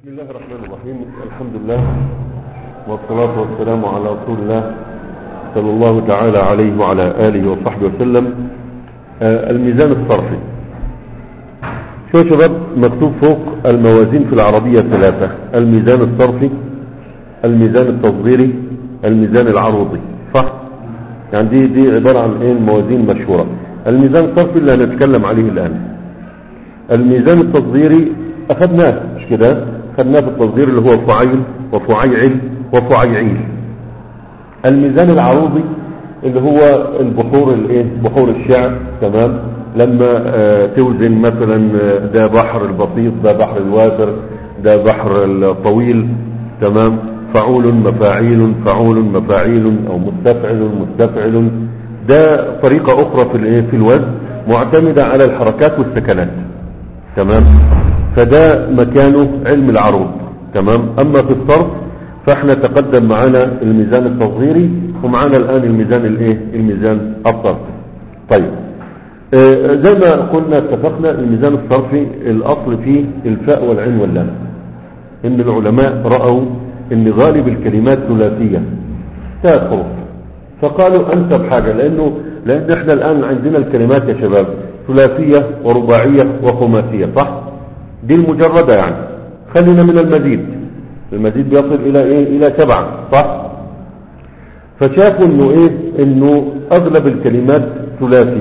بسم الله الرحمن الرحيم الحمد لله والصلاة والسلام على رسول الله صلى الله تعالى عليه وعلى آله وصحبه وسلم آه الميزان الصرفي شو يا شباب مكتوب فوق الموازين في العربية ثلاثة الميزان الصرفي الميزان التصغيري الميزان العروضي صح يعني دي دي عبارة عن ايه الموازين مشهورة الميزان الصرفي اللي هنتكلم عليه الآن الميزان التصغيري أخذناه مش كده خدناه في التصغير اللي هو فعيل وفعيعل وفعيعيل الميزان العروضي اللي هو البحور الايه بحور الشعر تمام لما آه توزن مثلا آه، ده بحر البسيط ده بحر الوافر ده بحر الطويل تمام فعول مفاعيل فعول مفاعيل او مستفعل مستفعل ده طريقة اخرى في الايه في الوزن معتمدة على الحركات والسكنات تمام فده مكانه علم العروض تمام اما في الصرف فاحنا تقدم معانا الميزان التصغيري ومعانا الان الميزان الايه الميزان الصرفي طيب آه زي ما قلنا اتفقنا الميزان الصرفي الاصل فيه الفاء والعين واللام ان العلماء رأوا ان غالب الكلمات ثلاثية ثلاث حروف فقالوا انسب حاجة لانه لان احنا الان عندنا الكلمات يا شباب ثلاثية ورباعية وخماسية صح دي المجردة يعني خلينا من المزيد المزيد بيصل الى ايه الى سبعة صح فشافوا انه ايه انه اغلب الكلمات ثلاثي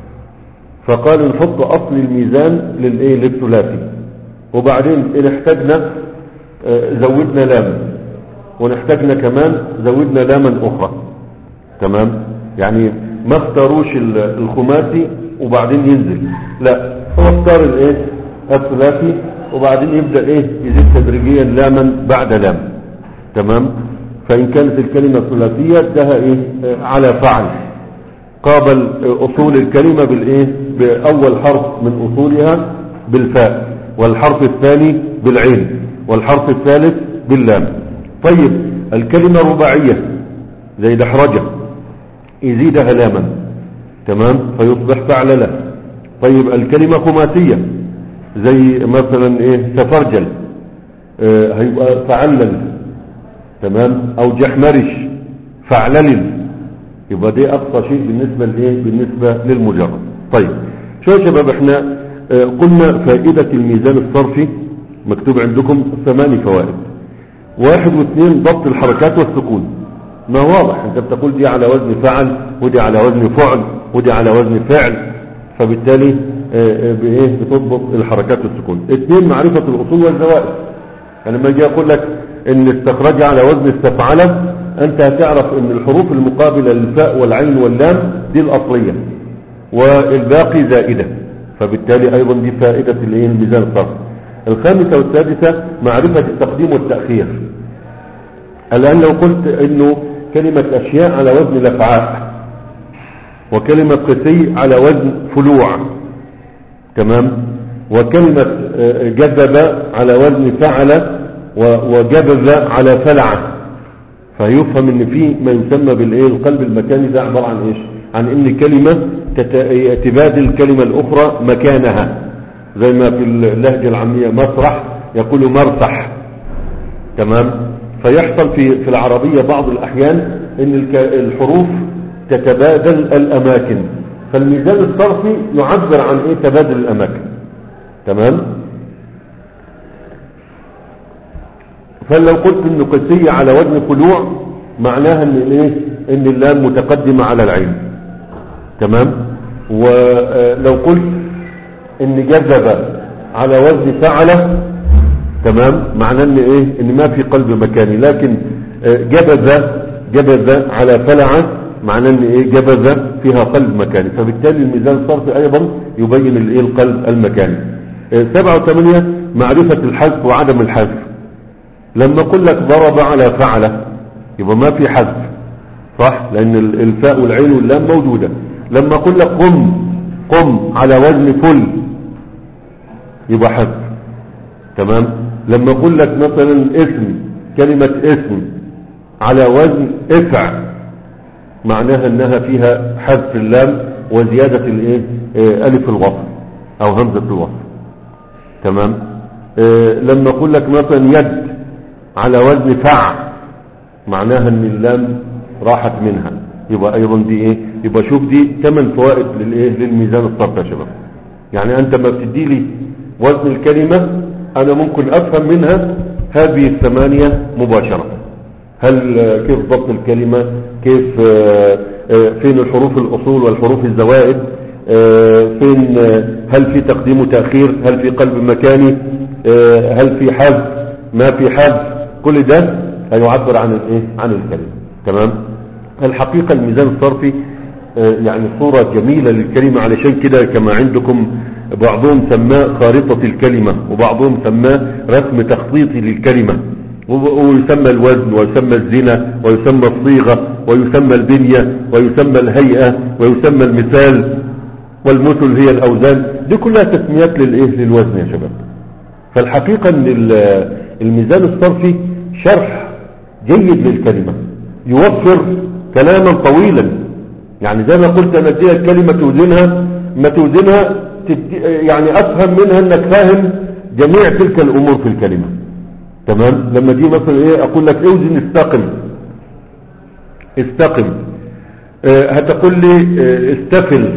فقالوا نحط اصل الميزان للايه للثلاثي وبعدين ان احتاجنا آه، زودنا لاما ونحتاجنا كمان زودنا لاما اخرى تمام يعني ما اختاروش ال- الخماسي وبعدين ينزل لا هو اختار الايه الثلاثي وبعدين يبدأ ايه يزيد تدريجيا لاما بعد لام تمام فإن كانت الكلمة ثلاثية ادها ايه آه، على فعل قابل آه، أصول الكلمة بالايه بأول حرف من أصولها بالفاء والحرف الثاني بالعين والحرف الثالث باللام طيب الكلمة رباعية زي دحرجة يزيدها لاما تمام فيصبح فعللة طيب الكلمة خماسية زي مثلا ايه تفرجل آه هيبقى فعلل تمام او جحمرش فعللل يبقى دي اقصى شيء بالنسبة لايه بالنسبة للمجرد طيب شو يا شباب احنا آه قلنا فائدة الميزان الصرفي مكتوب عندكم ثماني فوائد واحد واثنين ضبط الحركات والسكون ما واضح انت بتقول دي على وزن فعل ودي على وزن فعل ودي على وزن فعل فبالتالي آه، آه، بايه بتضبط الحركات والسكون اثنين معرفة الاصول والزوائد يعني لما اجي اقول لك ان استخرج على وزن استفعل انت هتعرف ان الحروف المقابلة للفاء والعين واللام دي الاصلية والباقي زائدة فبالتالي ايضا دي فائدة الايه الميزان الصرف الخامسة والسادسة معرفة التقديم والتأخير الآن لو قلت انه كلمة اشياء على وزن الافعاء وكلمة قسي على وزن فلوع تمام وكلمة آه، جذب على وزن فعل و- وجبذ على فلعة فيفهم ان في ما يسمى بالايه القلب المكاني ده عبارة عن ايش عن ان كلمة تت- تبادل الكلمة الاخرى مكانها زي ما في اللهجة العامية مسرح يقول مرسح تمام فيحصل في في العربية بعض الأحيان ان الك- الحروف تتبادل الأماكن فالميزان الصرفي يعبر عن ايه تبادل الأماكن تمام فلو قلت ان قسية على وزن فلوع معناها ان الايه ان اللام متقدمة على العين تمام ولو قلت ان جذب على وزن فعل تمام معناه ان ايه ان ما في قلب مكاني لكن آه، جبذ جبذ على فلعة معناه ان ايه جبذ فيها قلب مكاني فبالتالي الميزان الصرفي ايضا يبين الايه القلب المكاني آه، سبعة وثمانية معرفة الحذف وعدم الحذف لما اقول لك ضرب على فعل يبقى ما في حذف صح لان ال- الفاء والعين واللام موجودة لما اقول لك قم قم على وزن فل يبقى حذف تمام لما اقول لك مثلا اسم كلمة اسم على وزن افع معناها انها فيها حذف اللام وزيادة الايه آه، الف الوصف او همزة الوصف تمام آه، لما اقول لك مثلا يد على وزن فع معناها ان اللام راحت منها يبقى ايضا دي ايه يبقى شوف دي ثمان فوائد للايه للميزان الصرف يا شباب يعني انت ما بتدي لي وزن الكلمة انا ممكن افهم منها هذه الثمانية مباشرة هل آه، كيف ضبط الكلمة كيف آه، آه، فين الحروف الاصول والحروف الزوائد آه، فين آه، هل في تقديم وتأخير هل في قلب مكاني آه، هل في حذف ما في حذف كل ده هيعبر عن الايه عن الكلمة تمام الحقيقة الميزان الصرفي آه، يعني صورة جميلة للكلمة علشان كده كما عندكم بعضهم سماه خارطة الكلمة وبعضهم سماه رسم تخطيطي للكلمة و- ويسمى الوزن ويسمى الزنا ويسمى الصيغة ويسمى البنية ويسمى الهيئة ويسمى المثال والمثل هي الأوزان دي كلها تسميات للإيه للوزن يا شباب فالحقيقة ان ال- الميزان الصرفي شرح جيد للكلمة يوفر كلاما طويلا يعني زي ما قلت انا اديها الكلمة توزنها ما توزنها تدي يعني افهم منها انك فاهم جميع تلك الامور في الكلمة تمام لما دي مثلا ايه اقول لك اوزن استقم استقم آه هتقول لي آه استفل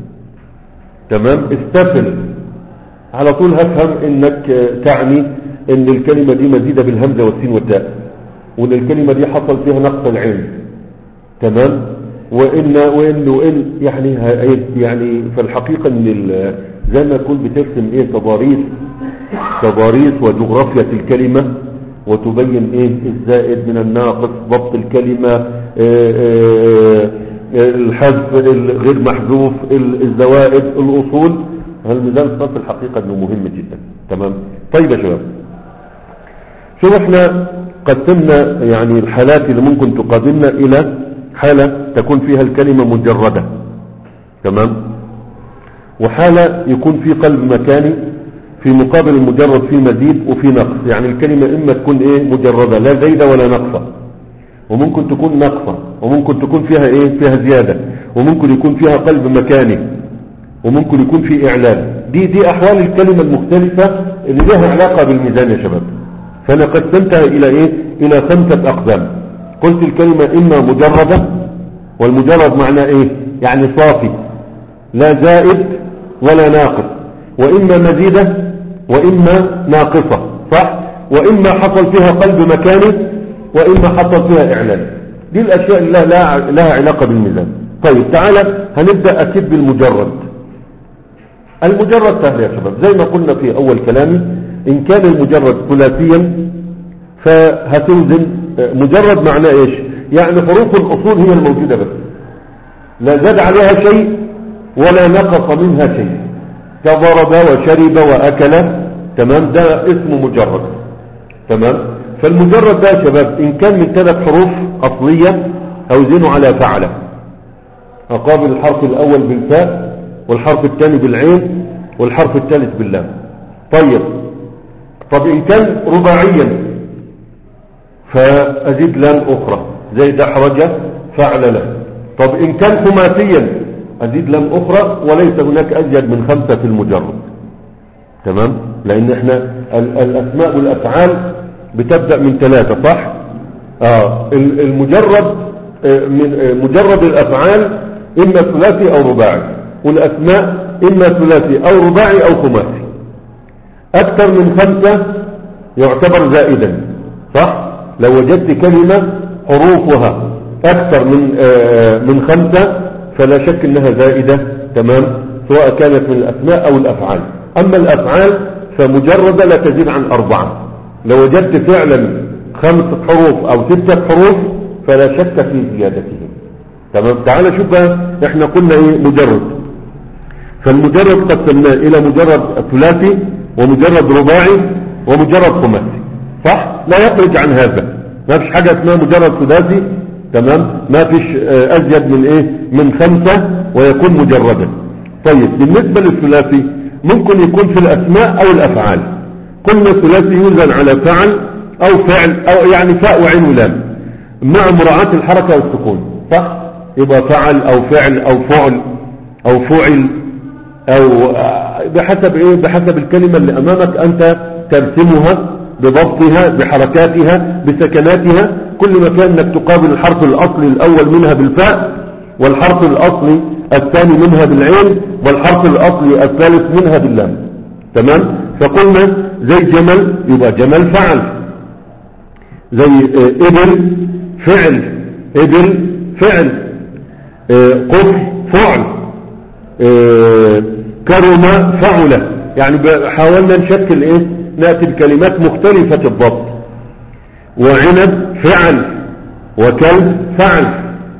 تمام استفل على طول هفهم انك آه، تعني ان الكلمة دي مزيدة بالهمزة والسين والتاء وان الكلمة دي حصل فيها نقص العين تمام وان وان وان يعني ه- إيه؟ يعني في الحقيقة ان ال- زي ما يكون بترسم ايه تضاريس تضاريس وجغرافيا الكلمة وتبين ايه الزائد من الناقص ضبط الكلمة آه، آه، آه، الحذف الغير محذوف ال- الزوائد الاصول الميزان الصرف الحقيقة انه مهم جدا تمام طيب يا شباب شوف احنا قسمنا يعني الحالات اللي ممكن تقابلنا الى حالة تكون فيها الكلمة مجردة تمام وحالة يكون في قلب مكاني في مقابل المجرد في مزيد وفي نقص يعني الكلمة اما تكون ايه مجردة لا زايدة ولا نقصة وممكن تكون نقصة وممكن تكون فيها ايه فيها زيادة وممكن يكون فيها قلب مكاني وممكن يكون في اعلان دي دي احوال الكلمة المختلفة اللي لها علاقة بالميزان يا شباب فانا قسمتها الى ايه الى خمسة اقسام قلت الكلمة اما مجردة والمجرد معناه ايه يعني صافي لا زائد ولا ناقص واما مزيدة واما ناقصة صح واما حصل فيها قلب مكاني واما حصل فيها اعلان دي الاشياء اللي لها, لها علاقة بالميزان طيب تعالى هنبدأ اكيد بالمجرد المجرد سهل يا شباب زي ما قلنا في اول كلامي ان كان المجرد ثلاثيا فهتوزن مجرد معناه ايش يعني حروف الاصول هي الموجودة بس لا زاد عليها شيء ولا نقص منها شيء كضرب وشرب واكل تمام ده اسمه مجرد تمام فالمجرد ده يا شباب ان كان من ثلاث حروف اصلية اوزنه على فعله اقابل الحرف الاول بالفاء والحرف الثاني بالعين والحرف الثالث باللام طيب طب ان كان رباعيا فازيد لام اخرى زي دحرج فعل له طب ان كان خماسيا ازيد لام اخرى وليس هناك ازيد من خمسة في المجرد تمام لان احنا ال- الاسماء والافعال بتبدأ من ثلاثة صح اه ال- المجرد آه، من آه، مجرد الافعال اما ثلاثي او رباعي والاسماء اما ثلاثي او رباعي او خماسي اكثر من خمسة يعتبر زائدا صح لو وجدت كلمة حروفها اكثر من آه، من خمسة فلا شك انها زائدة تمام سواء كانت من الاسماء او الافعال اما الافعال فمجردة لا تزيد عن اربعة لو وجدت فعلا خمس حروف او ستة حروف فلا شك في زيادتهم تمام تعال شوف بقى احنا قلنا ايه مجرد فالمجرد قسمناه الى مجرد ثلاثي ومجرد رباعي ومجرد خماسي صح لا يخرج عن هذا ما فيش حاجة اسمها مجرد ثلاثي تمام ما فيش آه، ازيد من ايه من خمسة ويكون مجردا طيب بالنسبة للثلاثي ممكن يكون في الاسماء او الافعال قلنا الثلاثي يوزن على فعل او فعل او يعني فاء وعين ولام مع مراعاة الحركة والسكون صح يبقى فعل او فعل او فعل او فعل او آه، بحسب ايه بحسب الكلمة اللي امامك انت ترسمها بضبطها بحركاتها بسكناتها كل ما كان انك تقابل الحرف الاصلي الاول منها بالفاء والحرف الاصلي الثاني منها بالعين والحرف الاصلي الثالث منها باللام تمام فقلنا زي جمل يبقى جمل فعل زي آه، ابل فعل ابل فعل آه، قفل فعل آه، كرم فعل يعني ب- حاولنا نشكل ايه نأتي بكلمات مختلفة الضبط وعنب فعل وكلب فعل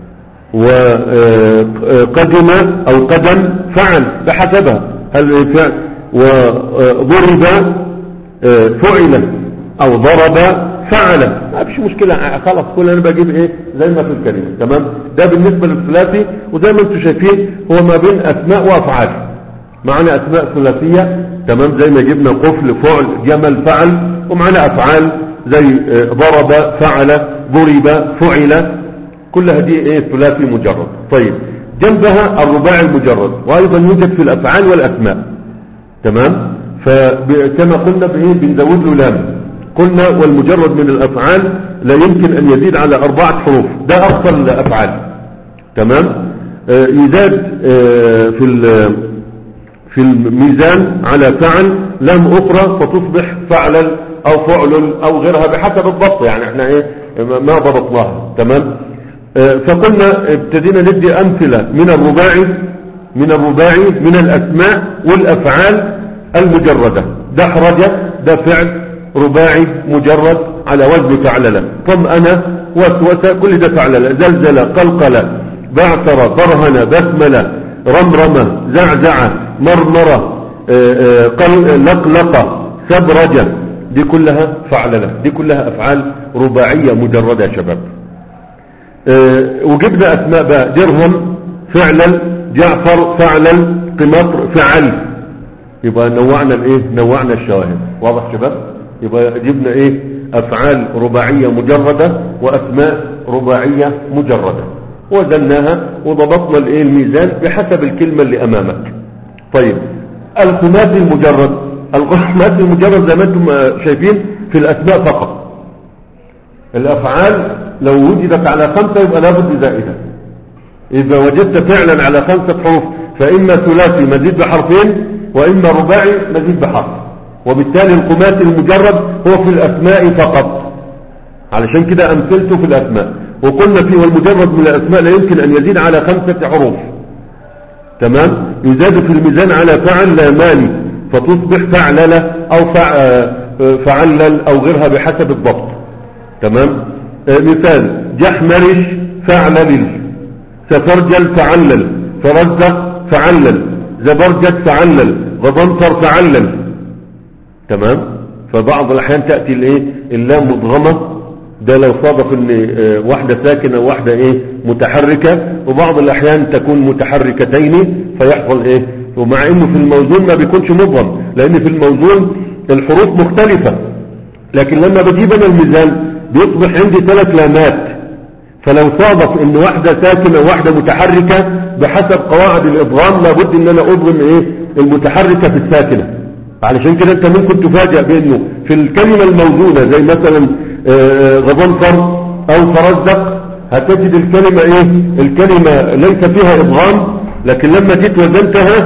وقدم او قدم فعل بحسبها هل فعل وضرب آه، فعل او ضرب فعل ما فيش مشكلة آه، خلاص كل انا بجيب ايه زي ما في الكلمة تمام ده بالنسبة للثلاثي وزي ما انتم شايفين هو ما بين اسماء وافعال معنا اسماء ثلاثية تمام زي ما جبنا قفل فعل جمل فعل ومعنا افعال زي آه، ضرب فعل ضرب فعل كلها دي ايه ثلاثي مجرد طيب جنبها الرباعي المجرد وايضا يوجد في الافعال والاسماء تمام فكما قلنا بايه بنزود له لام قلنا والمجرد من الافعال لا يمكن ان يزيد على اربعة حروف ده افضل الافعال تمام آه يزاد آه في ال- في الميزان على فعل لام اخرى فتصبح فعلا او فعل او غيرها بحسب الضبط يعني احنا ايه ما ضبطناها تمام آه، فقلنا ابتدينا ندي امثلة من الرباعي من الرباعي من الاسماء والافعال المجردة دحرج ده فعل رباعي مجرد على وزن فعللة طمأنة وسوسة كل ده فعللة زلزلة قلقلة بعثرة برهنة بسملة رمرمة زعزعة مرمرة آه، آه، قل- لقلقة سبرجة دي كلها فعللة دي كلها افعال رباعية مجردة يا شباب آه، وجبنا اسماء بقى درهم فعلا جعفر فعلا قمطر فعل يبقى نوعنا الايه نوعنا الشواهد واضح شباب يبقى جبنا ايه افعال رباعية مجردة واسماء رباعية مجردة وزناها وضبطنا الايه الميزان بحسب الكلمة اللي امامك طيب الخماسي المجرد الخماسي المجرد زي ما انتم آه، شايفين في الاسماء فقط الافعال لو وجدت على خمسة يبقى لابد زائدة اذا وجدت فعلا على خمسة حروف فاما ثلاثي مزيد بحرفين واما رباعي مزيد بحرف وبالتالي الخماسي المجرد هو في الاسماء فقط علشان كده امثلته في الاسماء وقلنا فيه المجرد من الاسماء لا يمكن ان يزيد على خمسة حروف تمام يزاد في الميزان على فعل لا ماني فتصبح فعللة او فع... آه، فعلل او غيرها بحسب الضبط تمام آه، مثال جحمرش فعلل سفرجل فعلل فرزق فعلل زبرجد فعلل غضنفر فعلل تمام فبعض الاحيان تأتي الايه اللام مضغمة ده لو صادف ان آه، واحدة ساكنة وواحدة ايه متحركة وبعض الاحيان تكون متحركتين فيحصل ايه ومع انه في الموزون ما بيكونش مضغم لان في الموزون الحروف مختلفة لكن لما بجيب انا الميزان بيصبح عندي ثلاث لامات فلو صادف ان واحدة ساكنة وواحدة متحركة بحسب قواعد الادغام لابد ان انا اضغم ايه المتحركة في الساكنة علشان كده انت ممكن تفاجأ بانه في الكلمة الموزونة زي مثلا آه، غضنفر او فرزق هتجد الكلمة ايه الكلمة ليس فيها ادغام لكن لما جيت وزنتها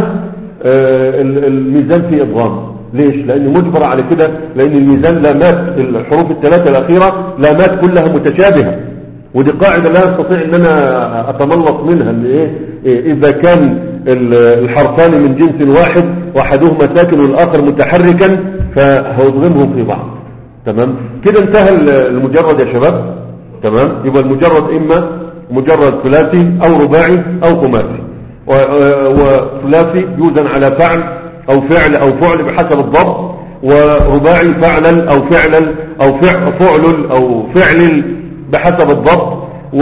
آه، ال- الميزان فيه ادغام ليش لان مجبر على كده لان الميزان لامات الحروف الثلاثة الاخيرة لامات كلها متشابهة ودي قاعدة لا استطيع ان انا اتملص منها ان ايه إيه اذا كان ال- الحرفان من جنس واحد واحدهما ساكن والاخر متحركا فهضغمهم في بعض تمام كده انتهى ال- المجرد يا شباب تمام يبقى المجرد اما مجرد ثلاثي او رباعي او خماسي و- وثلاثي يوزن على فعل او فعل او فعل بحسب الضبط ورباعي فعلا او فعلا او فع- فعل او فعل بحسب الضبط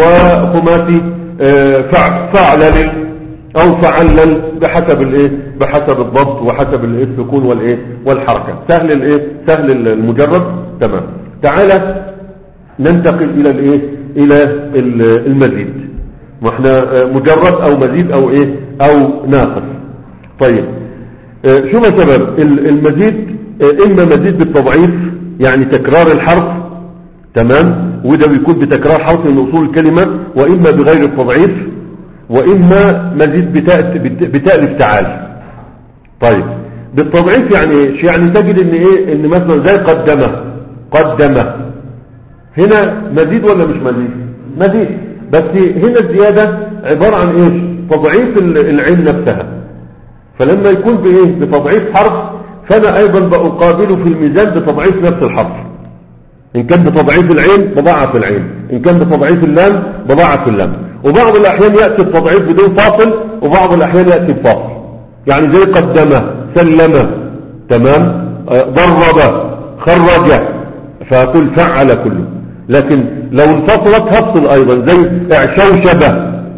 وخماسي آه، فع- فعلل او فعلل بحسب الايه بحسب الضبط وحسب الايه السكون والايه والحركه سهل الايه سهل المجرد تمام تعالى ننتقل الى الايه الى ال- المزيد واحنا آه، مجرد او مزيد او ايه او ناقص طيب آه، شو يا شباب ال- المزيد آه، اما مزيد بالتضعيف يعني تكرار الحرف تمام وده بيكون بتكرار حرف من اصول الكلمة واما بغير التضعيف واما مزيد بتاء بتاء الافتعال طيب بالتضعيف يعني ايش يعني تجد ان ايه ان مثلا زي قدمه قدمه هنا مزيد ولا مش مزيد مزيد بس هنا الزيادة عبارة عن ايش تضعيف العين نفسها فلما يكون بايه بتضعيف حرف فانا ايضا بقابله في الميزان بتضعيف نفس الحرف ان كان بتضعيف العين بضعف العين ان كان بتضعيف اللام بضعف اللام وبعض الاحيان يأتي التضعيف بدون فاصل وبعض الاحيان يأتي بفاصل يعني زي قدمه سلم تمام آه، ضرب خرج فأقول فعل كله لكن لو انفصلت هفصل ايضا زي اعشوشبه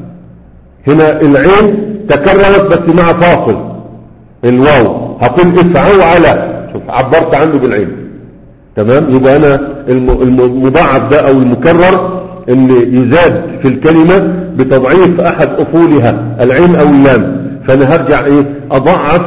هنا العين تكررت بس مع فاصل الواو هقول افعوا على شوف عبرت عنه بالعين تمام يبقى انا المضاعف ده او المكرر اللي يزاد في الكلمة بتضعيف احد اصولها العين او اللام فانا هرجع ايه اضعف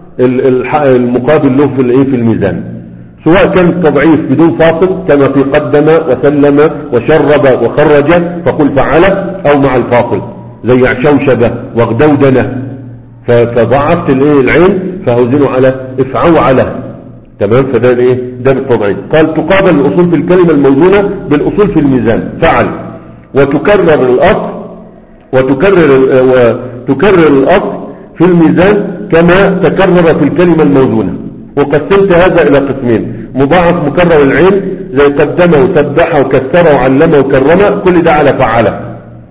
المقابل له في الايه في الميزان سواء كان تضعيف بدون فاصل كما في قدم وسلم وشرب وخرج فقل فعل او مع الفاصل زي عشوشبه وغدودنه فضعفت الايه العين فهوزنه على افعوا على تمام فده الايه ده بالتضعيف قال تقابل الاصول في الكلمه الموزونه بالاصول في الميزان فعل وتكرر الاصل وتكرر وتكرر الاصل في الميزان كما تكرر في الكلمه الموزونه وقسمت هذا إلى قسمين مضاعف مكرر العين زي قدمه وسبحه وكسره وعلمه وكرمه كل ده على فعله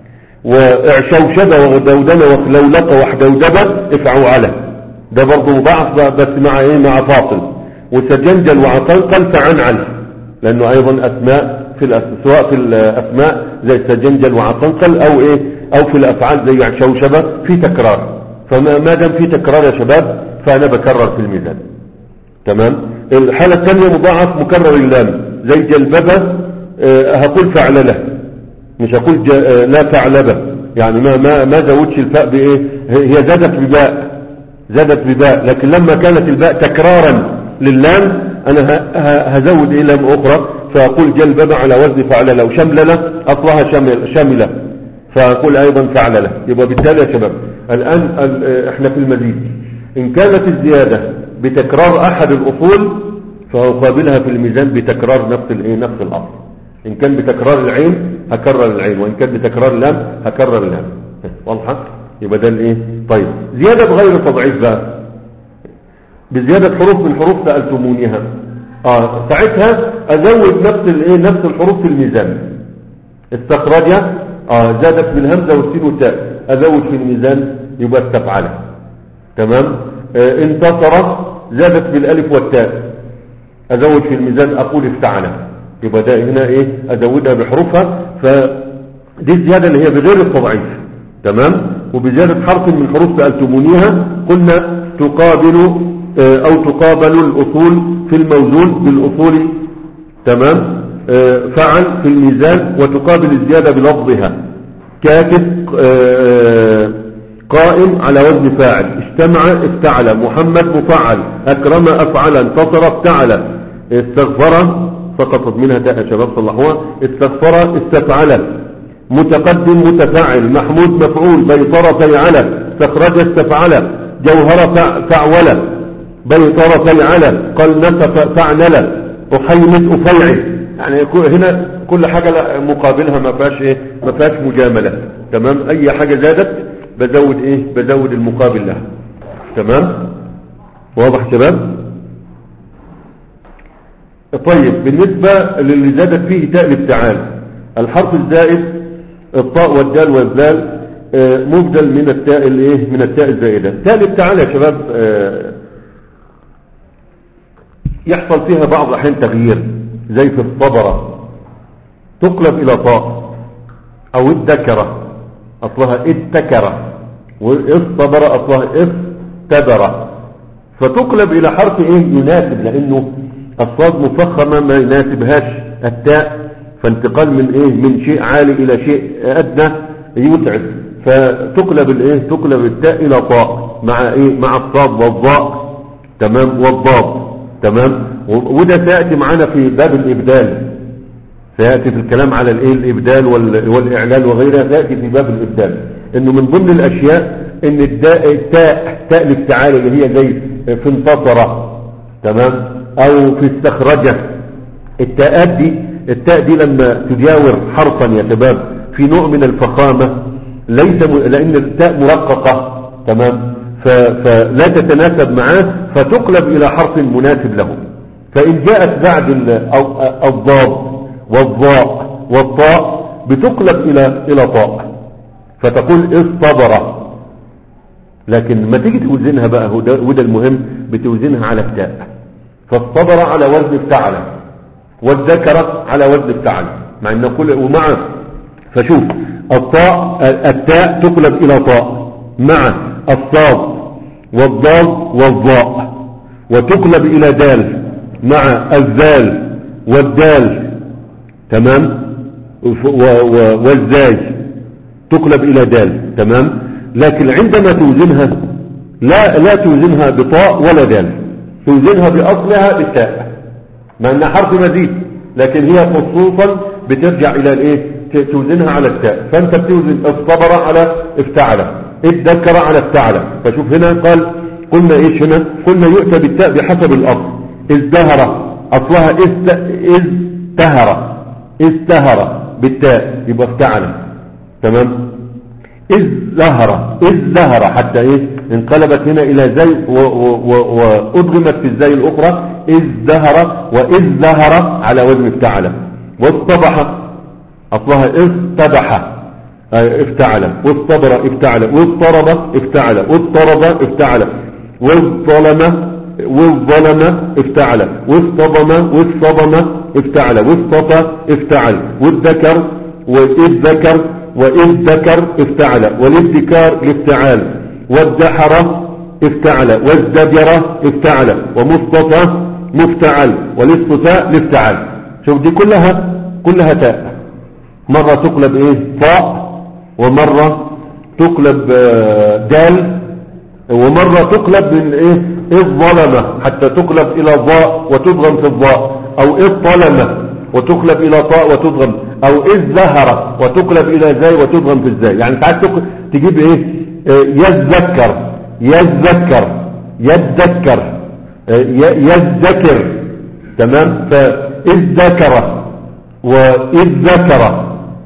واعشوشبه وغدودنه وخلولقه وحدودبه افعوا على ده برضه مضاعف بس مع ايه مع فاصل وسجنجل وعقنقل فعنعل لانه ايضا اسماء في الأسماء سواء في الاسماء زي سجنجل وعقنقل او ايه او في الافعال زي عشوشبه في تكرار فما دام في تكرار يا شباب فانا بكرر في الميزان تمام الحالة الثانية مضاعف مكرر اللام زي جلببة أه هقول فعللة مش هقول أه لا فعلبة يعني ما ما ما زودش الفاء بايه هي زادت بباء زادت بباء لكن لما كانت الباء تكرارا للام انا هزود ايه لام اخرى فاقول جلببة على وزن فعللة وشمللة اصلها شمل شملة فاقول ايضا فعللة يبقى بالتالي يا شباب الان احنا في المزيد ان كانت الزيادة بتكرار احد الاصول فاقابلها في الميزان بتكرار نفس الايه نفس الاصل ان كان بتكرار العين هكرر العين وان كان بتكرار اللام هكرر اللام واضحه يبقى ده الايه طيب زياده بغير تضعيف بقى بزياده حروف من حروف سالتمونيها اه ساعتها ازود نفس الايه نفس الحروف في الميزان استخرج اه زادت بالهمزه والسين والتاء ازود في الميزان يبقى استفعل تمام آه انتصر زادت بالالف والتاء ازود في الميزان اقول افتعل يبقى ده هنا ايه ازودها بحروفها فدي الزيادة اللي هي بغير التضعيف تمام وبزيادة حرف من حروف سألتمونيها قلنا تقابل اه او تقابل الاصول في الموزون بالاصول تمام اه فعل في الميزان وتقابل الزيادة بلفظها كاتب اه قائم على وزن فاعل اجتمع افتعل محمد مفعل اكرم افعل انتصر افتعل استغفر سقطت منها تاء شباب صلحوها استغفر استفعل متقدم متفاعل محمود مفعول بيطر فيعل استخرج استفعل جوهر فعول بيطر فيعل قلنس فعنل احيمت افيعل يعني هنا كل حاجة مقابلها ما فيهاش ايه ما فيهاش مجاملة تمام اي حاجة زادت بزود ايه بزود المقابل لها تمام واضح شباب طيب بالنسبة للي زادت فيه تاء الابتعال الحرف الزائد الطاء والدال والذال مبدل من التاء الايه من التاء الزائدة تاء الابتعال يا شباب يحصل فيها بعض الاحيان تغيير زي في الصبرة تقلب الى طاء او الذكرة اصلها اتكرة والصبر اصلها استبر فتقلب الى حرف ايه يناسب لانه الصاد مفخمة ما يناسبهاش التاء فانتقال من ايه من شيء عالي الى شيء ادنى يتعب فتقلب الايه تقلب التاء الى طاء مع ايه مع الصاد والضاء تمام والضاد تمام و- وده سيأتي معنا في باب الإبدال سيأتي في الكلام على الايه الإبدال وال- والإعلان وغيرها سيأتي في باب الإبدال إنه من ضمن الأشياء إن الداء التاء تاء الافتعال اللي هي زي في انتصر تمام أو في استخرجه التاءات دي التاء دي لما تجاور حرفا يا شباب في نوع من الفخامة ليس م... لأن التاء مرققة تمام ف... فلا تتناسب معاه فتقلب إلى حرف مناسب له فإن جاءت بعد ال... أو... الضاد والضاء والطاء بتقلب إلى إلى طاء فتقول اصطبر لكن ما تيجي توزنها بقى وده, وده المهم بتوزنها على التاء فاصطبر على وزن افتعل والذكر على وزن افتعل مع ان كل ومع فشوف الطاء التاء تقلب الى طاء مع الصاد والضاد والضاء وتقلب الى دال مع الذال والدال تمام وف- و- و- والزاي تقلب الى دال تمام لكن عندما توزنها لا لا توزنها بطاء ولا دال توزنها باصلها بالتاء مع انها حرف مزيد لكن هي خصوصا بترجع الى الايه ت- توزنها على التاء فانت بتوزن الصبر على افتعل الذكر على افتعل فشوف هنا قال قلنا ايش هنا قلنا يؤتى بالتاء بحسب الاصل ازدهر اصلها است ازدهر ازدهر بالتاء يبقى افتعل تمام إذ ظهر إذ ظهر حتى إيه انقلبت هنا إلى زي و- و- و- وأدغمت في الزي الأخرى إذ ظهر وإذ ظهر على وزن افتعل واصطبح أصلها اصطبح آه، افتعل واصطبر افتعل واضطرب افتعل واضطرب افتعل والظلم والظلم افتعل واصطدم واصطدم افتعل واصطفى افتعل والذكر وإذ ذكر وإذ ذكر افتعل والابتكار الافتعال والدحر افتعل والزجر افتعل ومصطفى مفتعل والاصطفاء الافتعال شوف دي كلها كلها تاء مرة تقلب ايه طاء ومرة تقلب آه، دال ومرة تقلب من ايه الظلمة حتى تقلب الى ضاء وتضغم في الضاء او الظلمة وتقلب الى طاء وتضغم او الزهرة وتقلب الى زاي وتضغم في الزاي يعني ساعات تق- تجيب ايه آه، يذكر يذكر يذكر آه، ي- يذكر تمام فإذ ذكر وإذ ذكر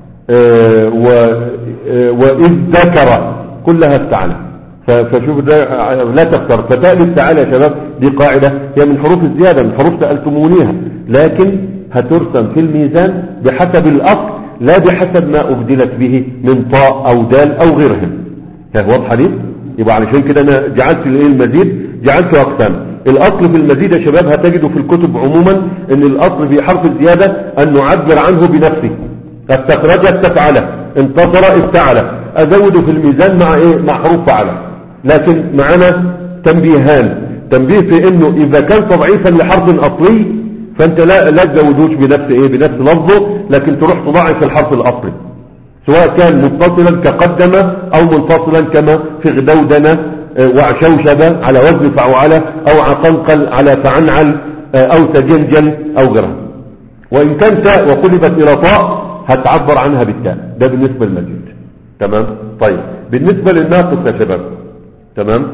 آه، و- آه، وإذ ذكر كلها افتعل ف- فشوف ده آه، لا تختار فتاء الافتعال يا شباب دي قاعدة هي من حروف الزيادة من حروف سألتمونيها لكن هترسم في الميزان بحسب الأصل لا بحسب ما أبدلت به من طاء أو دال أو غيرهم ها واضحة دي يبقى علشان كده أنا جعلت الايه المزيد جعلته أقسام الأصل في المزيد يا شباب هتجده في الكتب عموما أن الأصل في حرف الزيادة أن نعبر عنه بنفسه استخرج استفعل انتصر افتعل ازوده في الميزان مع ايه مع حروف فعل لكن معنا تنبيهان تنبيه في انه اذا كان تضعيفا لحرف اصلي فانت لا لا تزودوش بنفس ايه بنفس لفظه لكن تروح تضاعف الحرف الاصلي سواء كان متصلا كقدم او منفصلا كما في غدودنة آه، وعشوشبة على وزن فعوعلة او عقنقل على فعنعل آه، او سجنجل او غيرها وإن كان تاء وقلبت إلى طاء هتعبر عنها بالتاء ده بالنسبة للمزيد تمام طيب بالنسبة للناقص يا شباب تمام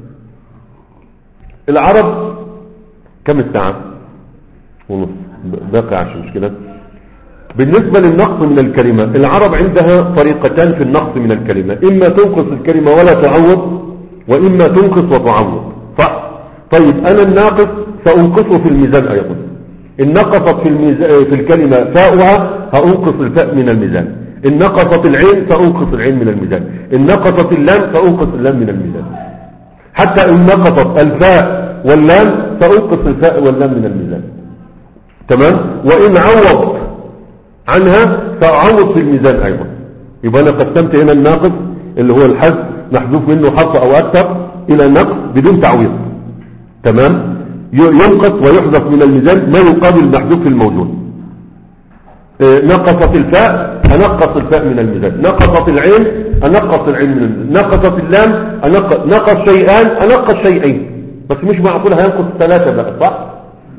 العرب كم الساعة ونص باقي عشان مش كده بالنسبة للنقص من الكلمة العرب عندها طريقتان في النقص من الكلمة إما تنقص الكلمة ولا تعوض وإما تنقص وتعوض صح طيب أنا الناقص سأنقصه في الميزان أيضا إن نقصت في, الميزان في الكلمة فاؤها هأنقص الفاء من الميزان إن نقصت العين سأنقص العين من الميزان إن نقصت اللام سأنقص اللام من الميزان حتى إن نقصت الفاء واللام سأنقص الفاء واللام من الميزان تمام وإن عوض عنها سأعوض في الميزان أيضا يبقى أنا قسمت هنا الناقص اللي هو الحذف محذوف منه حرف أو أكثر إلى نقص بدون تعويض تمام ينقص ويحذف من الميزان ما يقابل المحذوف في الموجود آه، نقصت الفاء أنقص الفاء من الميزان نقصت العين أنقص العين من الميزان نقصت اللام أنقص نقص شيئان أنقص شيئين بس مش معقول هينقص ثلاثة بقى صح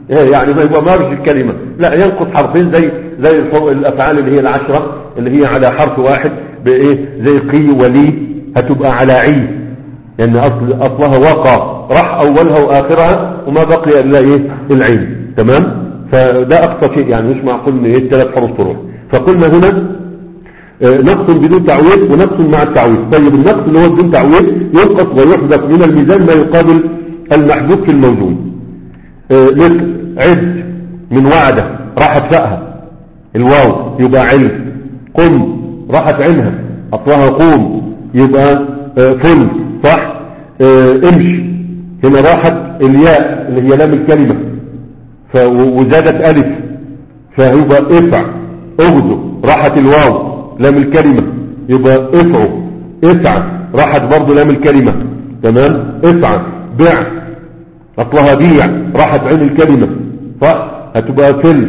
إيه يعني ما يبقى ما فيش الكلمة لا ينقص حرفين زي زي الحر- الأفعال اللي هي العشرة اللي هي على حرف واحد بإيه زي قي ولي هتبقى على عي لأن أصل أصلها وقع راح أولها وآخرها وما بقي إلا إيه العين تمام فده أقصى شيء يعني مش معقول إن إيه الثلاث حروف تروح فقلنا هنا آه، نقص بدون تعويض ونقص مع التعويض طيب النقص اللي هو بدون تعويض ينقص ويحذف من الميزان ما يقابل المحذوف في الموزون آه، مثل عد من وعده راحت فأها الواو يبقى علم قم راحت عينها أصلها قوم يبقى آه، فل صح آه، امشي هنا راحت الياء اللي هي لام الكلمة ف- و- وزادت ألف فيبقى افع اغدو راحت الواو لام الكلمة يبقى افعوا اسعى راحت برضو لام الكلمة تمام اسعى بع اصلها بيع راحت عين الكلمة صح هتبقى فل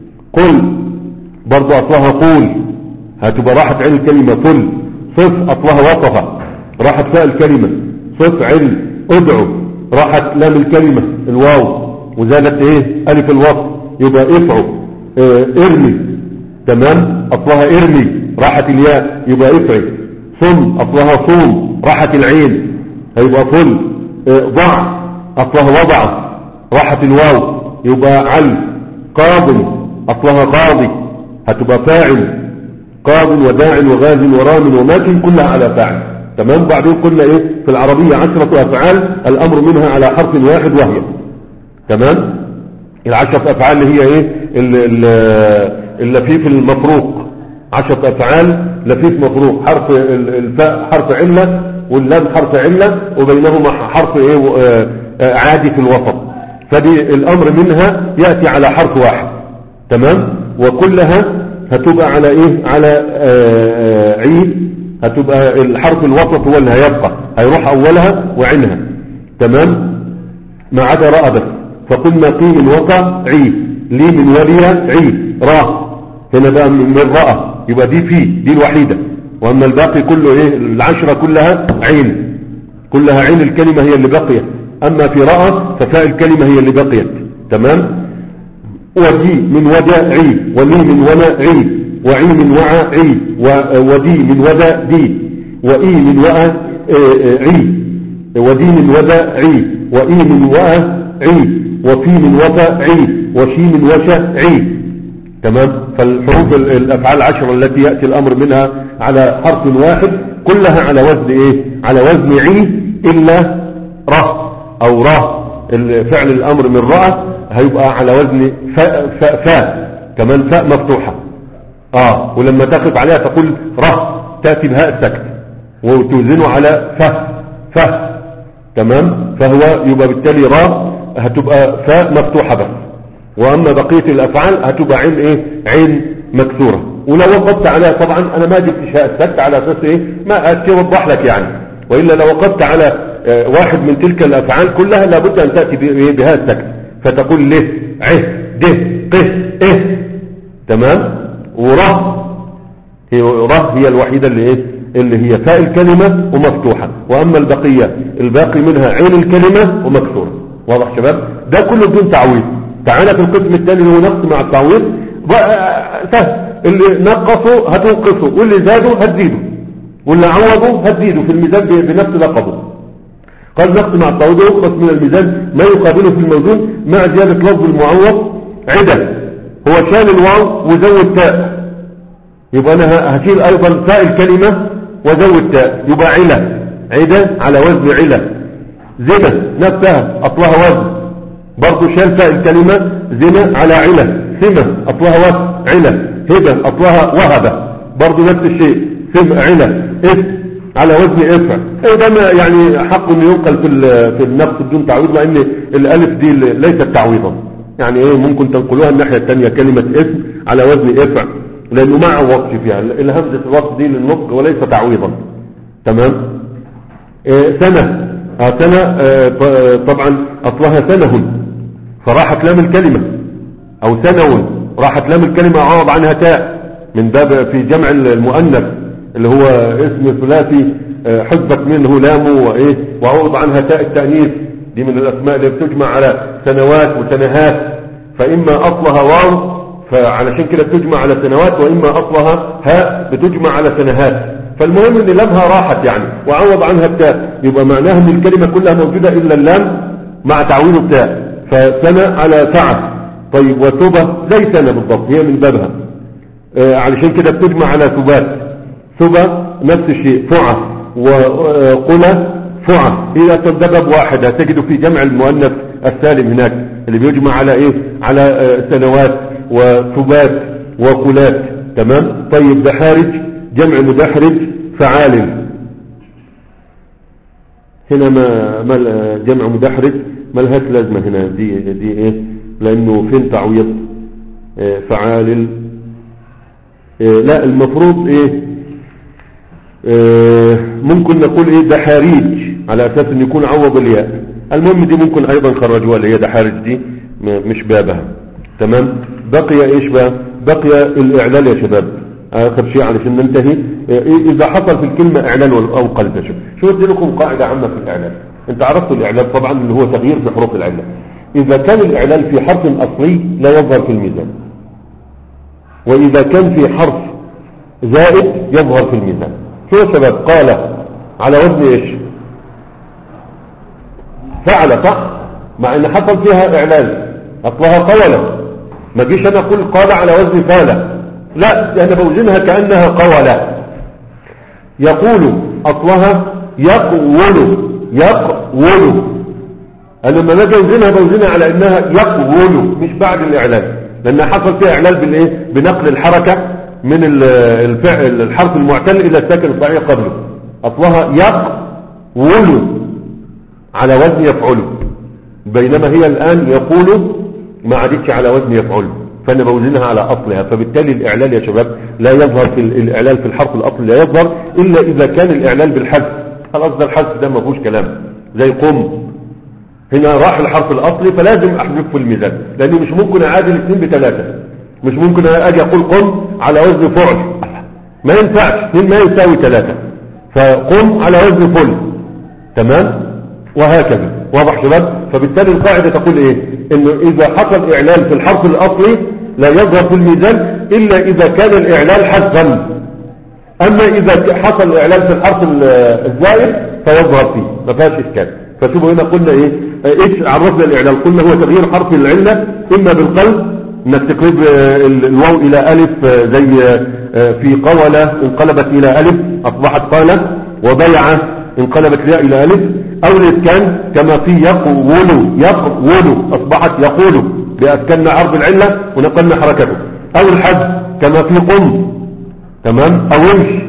قل برضو اصلها قول هتبقى راحت عين الكلمة فل صف اصلها وصف راحت فاء الكلمة صف علم ادعو راحت لام الكلمة الواو وزادت ايه الف الوصف يبقى افعوا اه ارمي تمام اصلها ارمي راحت الياء يبقى افعي صم اصلها صوم راحت العين هيبقى فل اه ضع اصلها وضع راحت الواو يبقى عل قاض اصلها قاضي هتبقى فاعل قاض وداع وغاز ورام وماكن كلها على فاعل تمام بعدين قلنا ايه في العربية عشرة افعال الامر منها على حرف واحد وهي تمام العشرة افعال اللي هي ايه ال- ال- اللفيف المفروق عشرة افعال لفيف مفروق حرف ال- الفاء حرف علة واللام حرف علة وبينهما حرف ايه و- آه، آه، عادي في الوسط فدي الامر منها يأتي على حرف واحد تمام وكلها هتبقى على ايه على آه، آه، عيد هتبقى الحرف الوسط هو اللي هيبقى هيروح اولها وعينها تمام ما عدا راء بس فقلنا قي من وقع عي لي من ولي عي را هنا بقى من من راء يبقى دي في دي الوحيدة واما الباقي كله ايه العشرة كلها عين كلها عين الكلمة هي اللي بقيت اما في راء ففاء الكلمة هي اللي بقيت تمام ودي من ودى عي ولي من ونا عي وعي من وعى عي و- ودي من ودى دي وإي من وأ آه، آه، عي ودي من ودى عي وإي من وأ عي وفي من وفى عي وشي من وشى عي تمام فالحروف ال- الأفعال العشرة التي يأتي الأمر منها على حرف واحد كلها على وزن إيه على وزن عي إلا ره أو ره الفعل الأمر من رأى هيبقى على وزن فاء فاء فاء كمان فاء مفتوحة اه ولما تقف عليها تقول ره تأتي بهاء السكت وتوزنه على فه فه تمام فهو يبقى بالتالي را هتبقى فاء مفتوحة بس واما بقية الافعال هتبقى عين ايه عين مكسورة ولو وقفت عليها طبعا انا ما جبت هاء السكت على اساس ايه ما اتوضح لك يعني والا لو وقفت على آه، واحد من تلك الافعال كلها لابد ان تأتي ب- بهاء السكت فتقول له ع د ق اه تمام وره هي ره هي الوحيدة اللي ايه اللي هي فاء الكلمة ومفتوحة واما البقية الباقي منها عين الكلمة ومكسورة واضح شباب ده كله بدون تعويض تعالى في القسم الثاني اللي هو نقص مع التعويض بقى سهل اللي نقصوا هتنقصوا واللي زادوا هتزيدوا واللي عوضوا هتزيدوا في الميزان ب- بنفس لقبه قال نقص مع التعويض ينقص من الميزان ما يقابله في الموزون مع زيادة لفظ المعوض عدة هو شال الواو وزود تاء يبقى انا ه- هشيل ايضا تاء الكلمة وزود تاء يبقى علة عدة على وزن علة زنا نفسها اصلها وزن برضو شال تاء الكلمة زنا على علة سمة اصلها وزن علة هبة اصلها وهبة برضو نفس الشيء سم علة اسم على وزن افع إيه ده ما يعني حق انه ينقل في ال- في النقص بدون تعويض لان الالف دي ليست تعويضا يعني ايه ممكن تنقلوها الناحية الثانية كلمة اسم على وزن افع لانه ما عوضش فيها الهمزة الوصف دي للنطق وليس تعويضا تمام إيه سنة آه سنة آه ط- طبعا اصلها سنه فراحت لام الكلمة او سنو راحت لام الكلمة عوض عنها تاء من باب في جمع المؤنث اللي هو اسم ثلاثي آه، حذفت منه لامه وايه وعوض عنها تاء التأنيث دي من الاسماء اللي بتجمع على سنوات وسنهات فإما أصلها واو فعلشان كده بتجمع على سنوات وإما أصلها هاء بتجمع على سنهات فالمهم ان لامها راحت يعني وعوض عنها التاء يبقى معناها ان الكلمة كلها موجودة إلا اللام مع تعويض التاء فسنة على سعة طيب وثبة زي سنة بالضبط هي من بابها آه علشان كده بتجمع على ثبات ثبة نفس الشيء فعة وقلة فعة هي تندبب واحدة تجد في جمع المؤنث السالم هناك اللي بيجمع على ايه على آه سنوات وثبات وقلات تمام طيب دحارج جمع مدحرج فعال هنا ما, ما جمع مدحرج ما لهاش لازمة هنا دي, دي ايه لانه فين تعويض إيه فعال إيه لا المفروض ايه, إيه ممكن نقول ايه دحاريج على اساس ان يكون عوض الياء المهم دي ممكن ايضا خرجوها اللي هي دحارج دي مش بابها تمام بقي ايش بقى بقي الاعلال يا شباب اخر شيء علشان ننتهي اذا حصل في الكلمة اعلان او قلب شوف شو ادي لكم قاعدة عامة في الاعلان انت عرفتوا الاعلان طبعا اللي هو تغيير في حروف العلة اذا كان الاعلان في حرف اصلي لا يظهر في الميزان واذا كان في حرف زائد يظهر في الميزان شو يا شباب قال على وزن ايش فعل صح مع ان حصل فيها اعلان اصلها قولة ما جيش انا اقول قال على وزن فعل لا انا بوزنها كأنها قولة يقول اصلها يقول يقول انا لما نجي اوزنها بوزنها على انها يقول مش بعد الاعلان لان حصل فيها اعلان بالايه بنقل الحركة من الفعل الحرف المعتل الى الساكن الصحيح قبله اصلها يقول على وزن يفعل بينما هي الان يقول ما عادتش على وزن يفعل فانا بوزنها على اصلها فبالتالي الاعلال يا شباب لا يظهر في الاعلال في الحرف الاصلي لا يظهر الا اذا كان الاعلال بالحذف خلاص ده الحذف ده ما فيهوش كلام زي قم هنا راح الحرف الاصلي فلازم احذفه في الميزان لاني مش ممكن اعادل اثنين بثلاثه مش ممكن اجي اقول قم على وزن فعل ما ينفعش اثنين ما يساوي ثلاثه فقم على وزن فل تمام وهكذا واضح شباب فبالتالي القاعده تقول ايه انه اذا حصل اعلان في الحرف الاصلي لا يظهر في الميزان إلا إذا كان الإعلان حذفا أما إذا حصل الإعلان في الحرف الزائد فيظهر فيه ما فيهاش إشكال فشوفوا هنا قلنا إيه إيش عرفنا الإعلان قلنا هو تغيير حرف العلة إما بالقلب إنك تقلب الواو إلى ألف زي في قولة انقلبت إلى ألف أصبحت قالة وبيعة انقلبت لها إلى ألف أو الإسكان كما في يقول يقول أصبحت يقول بأسكننا عرض العلة ونقلنا حركته أو الحد كما في قم تمام أو يمشي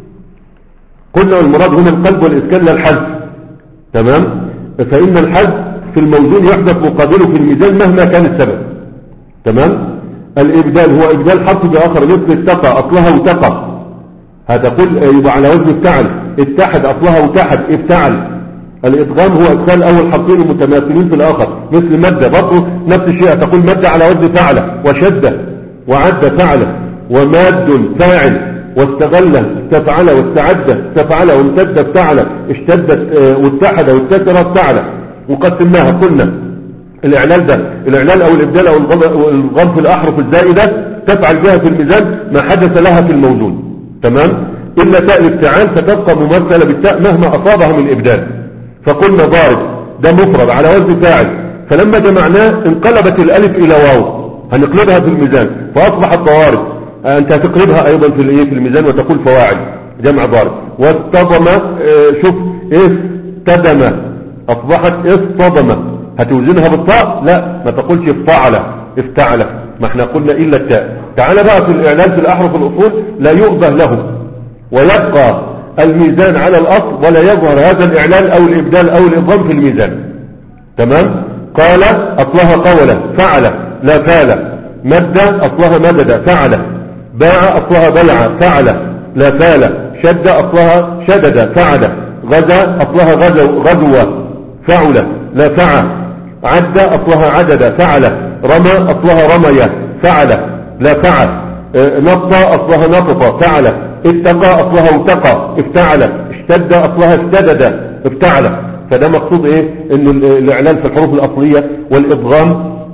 قلنا المراد هنا القلب والإسكان لا الحد تمام فإن الحد في الموزون يحدث مقابله في الميزان مهما كان السبب تمام الإبدال هو إبدال حرف بآخر مثل اتقى أصلها وتقى هتقول يبقى على وزن افتعل اتحد أصلها وتحد افتعل الإدغام هو إدخال أول حرفين المتماثلين في الآخر مثل مادة برضه نفس الشيء تقول مادة على وزن فعل وشدة وعد فعل وماد فاعل واستغل استفعل واستعد استفعل وامتد افتعل اشتدت واتحد واتكر افتعل وقسمناها قلنا الإعلال ده الإعلال أو الإبدال أو الغم في الأحرف الزائدة تفعل بها في الميزان ما حدث لها في الموزون تمام إلا تاء الافتعال فتبقى ممثلة بالتاء مهما أصابها من إبدال فقلنا ضارب ده مفرد على وزن فاعل فلما جمعناه انقلبت الالف الى واو هنقلبها في الميزان فاصبحت ضوارب انت هتقلبها ايضا في الايه في الميزان وتقول فواعل جمع ضارب واصطدم اه شوف استدم اصبحت اصطدم هتوزنها بالطاء لا ما تقولش افتعل افتعل ما احنا قلنا الا التاء تعال بقى في الاعلان في الاحرف الاصول لا يؤبه له ويبقى الميزان على الأصل ولا يظهر هذا الإعلان أو الإبدال أو الإضغام في الميزان تمام قال أصلها قولة فعل لا فال مد أصلها مدد فعل باع أصلها بيع فعل لا فال شد أصلها شدد فعل غزا أصلها غزو غزوة فعل لا فع عد أصلها عدد فعل رمى أصلها رمي فعل لا فعل نط أصلها نطط فعل اتقى أصلها وتقى افتعل اشتد أصلها اشتدد افتعل فده مقصود ايه ان الاعلان في الحروف الاصلية والادغام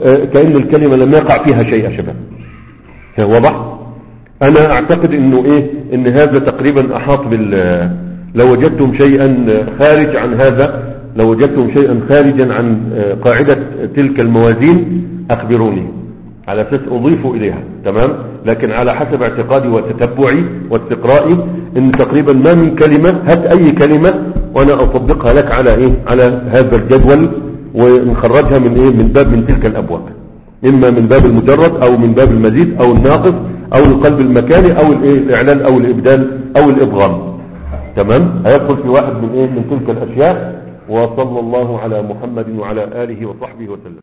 آه، كأن الكلمة لم يقع فيها شيء يا شباب واضح انا اعتقد انه ايه ان هذا تقريبا احاط بال لو وجدتم شيئا خارج عن هذا لو وجدتم شيئا خارجا عن آه، قاعدة تلك الموازين اخبروني على اساس اضيف اليها تمام لكن على حسب اعتقادي وتتبعي واستقرائي ان تقريبا ما من كلمة هات اي كلمة وانا اطبقها لك على ايه على هذا الجدول ونخرجها من ايه من باب من تلك الابواب اما من باب المجرد او من باب المزيد او الناقص او القلب المكاني او الايه الاعلان او الابدال او الابغام تمام هيدخل في واحد من ايه من تلك الاشياء وصلى الله على محمد وعلى اله وصحبه وسلم